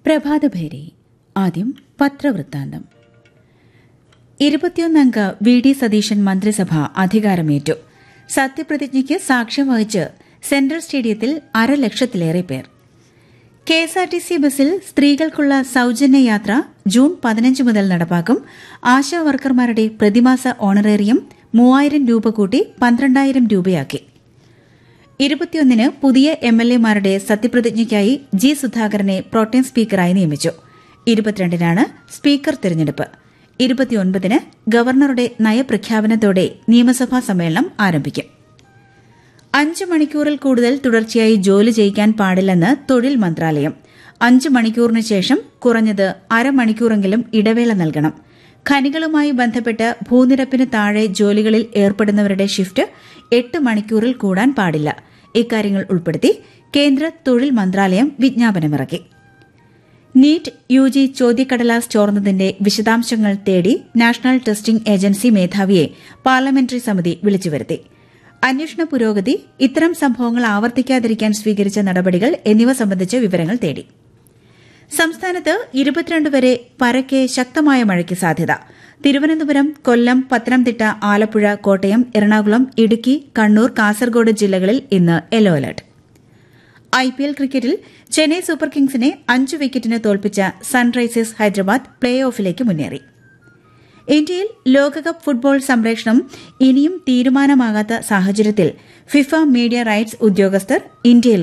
പ്രഭാതഭേരി ആദ്യം പത്രവൃത്താന്തം ഇരുപത്തിയൊന്നംഗ വി ഡി സതീശൻ മന്ത്രിസഭ അധികാരമേറ്റു സത്യപ്രതിജ്ഞയ്ക്ക് സാക്ഷ്യം വഹിച്ച് സെൻട്രൽ സ്റ്റേഡിയത്തിൽ അരലക്ഷത്തിലേറെ പേർ K S R T C ബസ്സിൽ സ്ത്രീകൾക്കുള്ള സൌജന്യ യാത്ര ജൂൺ പതിനഞ്ച് മുതൽ നടപ്പാക്കും ആശാ വർക്കർമാരുടെ പ്രതിമാസ ഓണറേറിയം മൂവായിരം രൂപ കൂട്ടി പന്ത്രണ്ടായിരം രൂപയാക്കി ഇരുപത്തിയൊന്നിന് പുതിയ എം എൽ എമാരുടെ സത്യപ്രതിജ്ഞയ്ക്കായി ജി സുധാകരനെ പ്രോട്ടേം സ്പീക്കറായി നിയമിച്ചു ഇരുപത്തിരണ്ടിനാണ് സ്പീക്കർ തിരഞ്ഞെടുപ്പ് ഇരുപത്തിയൊൻപതിന് ഗവർണറുടെ നയപ്രഖ്യാപനത്തോടെ നിയമസഭാ സമ്മേളനം ആരംഭിക്കും അഞ്ച് മണിക്കൂറിൽ കൂടുതൽ തുടർച്ചയായി ജോലി ചെയ്യിക്കാൻ പാടില്ലെന്ന് തൊഴിൽ മന്ത്രാലയം അഞ്ച് മണിക്കൂറിന് ശേഷം കുറഞ്ഞത് അരമണിക്കൂറെങ്കിലും ഇടവേള നൽകണം ഖനികളുമായി ബന്ധപ്പെട്ട് ഭൂനിരപ്പിന് താഴെ ജോലികളിൽ ഏർപ്പെടുന്നവരുടെ ഷിഫ്റ്റ് എട്ട് മണിക്കൂറിൽ കൂടാൻ പാടില്ല ഇക്കാര്യങ്ങൾ ഉൾപ്പെടുത്തി കേന്ദ്ര തൊഴിൽ മന്ത്രാലയം വിജ്ഞാപനമിറക്കി നീറ്റ് യു ജി ചോദ്യക്കടലാസ് ചോർന്നതിന്റെ വിശദാംശങ്ങൾ തേടി നാഷണൽ ടെസ്റ്റിംഗ് ഏജൻസി മേധാവിയെ പാർലമെന്ററി സമിതി വിളിച്ചുവരുത്തി അന്വേഷണ പുരോഗതി ഇത്തരം സംഭവങ്ങൾ ആവർത്തിക്കാതിരിക്കാൻ സ്വീകരിച്ച നടപടികൾ എന്നിവ സംബന്ധിച്ച് വിവരങ്ങൾ തേടി സംസ്ഥാനത്ത് ഇരുപത്തിരണ്ട് വരെ പരക്കെ ശക്തമായ മഴയ്ക്ക് സാധ്യത തിരുവനന്തപുരം കൊല്ലം പത്തനംതിട്ട ആലപ്പുഴ കോട്ടയം എറണാകുളം ഇടുക്കി കണ്ണൂർ കാസർഗോഡ് ജില്ലകളിൽ ഇന്ന് യെല്ലോ അലർട്ട് ഐപിഎൽ ക്രിക്കറ്റിൽ ചെന്നൈ സൂപ്പർ കിങ്സിനെ അഞ്ച് വിക്കറ്റിന് തോൽപ്പിച്ച സൺറൈസേഴ്സ് ഹൈദരാബാദ് പ്ലേ ഓഫിലേക്ക് മുന്നേറി ഇന്ത്യയിൽ ലോകകപ്പ് ഫുട്ബോൾ സംപ്രേഷണം ഇനിയും തീരുമാനമാകാത്ത സാഹചര്യത്തിൽ ഫിഫ മീഡിയ റൈറ്റ്സ് ഉദ്യോഗസ്ഥർ ഇന്ത്യയിൽ